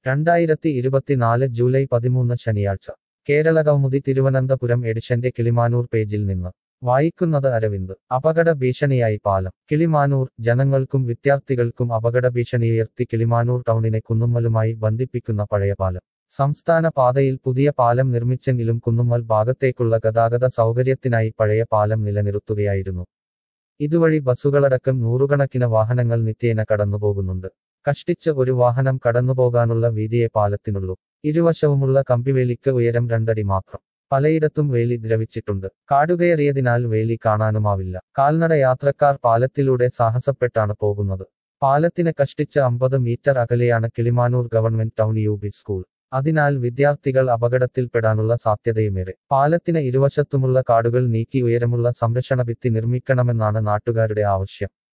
രണ്ടായിരത്തി ഇരുപത്തിനാല് ജൂലൈ പതിമൂന്ന് ശനിയാഴ്ച കേരള കൗമുദി തിരുവനന്തപുരം എഡിഷന്റെ കിളിമാനൂർ പേജിൽ നിന്ന് വായിക്കുന്നത് അരവിന്ദ് അപകട ഭീഷണിയായി പാലം കിളിമാനൂർ ജനങ്ങൾക്കും വിദ്യാർത്ഥികൾക്കും അപകട ഭീഷണിയുയർത്തി കിളിമാനൂർ ടൗണിനെ കുന്നുമ്മലുമായി ബന്ധിപ്പിക്കുന്ന പഴയ പാലം സംസ്ഥാന പാതയിൽ പുതിയ പാലം നിർമ്മിച്ചെങ്കിലും കുന്നുമ്മൽ ഭാഗത്തേക്കുള്ള ഗതാഗത സൗകര്യത്തിനായി പഴയ പാലം നിലനിർത്തുകയായിരുന്നു ഇതുവഴി ബസ്സുകളടക്കം നൂറുകണക്കിന് വാഹനങ്ങൾ നിത്യേന കടന്നുപോകുന്നുണ്ട് കഷ്ടിച്ച് ഒരു വാഹനം കടന്നുപോകാനുള്ള വീതിയെ പാലത്തിനുള്ളൂ ഇരുവശവുമുള്ള കമ്പിവേലിക്ക് ഉയരം രണ്ടടി മാത്രം പലയിടത്തും വേലി ദ്രവിച്ചിട്ടുണ്ട് കാടുകയറിയതിനാൽ വേലി കാണാനുമാവില്ല കാൽനട യാത്രക്കാർ പാലത്തിലൂടെ സാഹസപ്പെട്ടാണ് പോകുന്നത് പാലത്തിന് കഷ്ടിച്ച് അമ്പത് മീറ്റർ അകലെയാണ് Kilimanoor government town U B school അതിനാൽ വിദ്യാർത്ഥികൾ അപകടത്തിൽപ്പെടാനുള്ള സാധ്യതയുമേറെ പാലത്തിന് ഇരുവശത്തുമുള്ള കാടുകൾ നീക്കി ഉയരമുള്ള സംരക്ഷണ ഭിത്തി നിർമ്മിക്കണമെന്നാണ് നാട്ടുകാരുടെ ആവശ്യം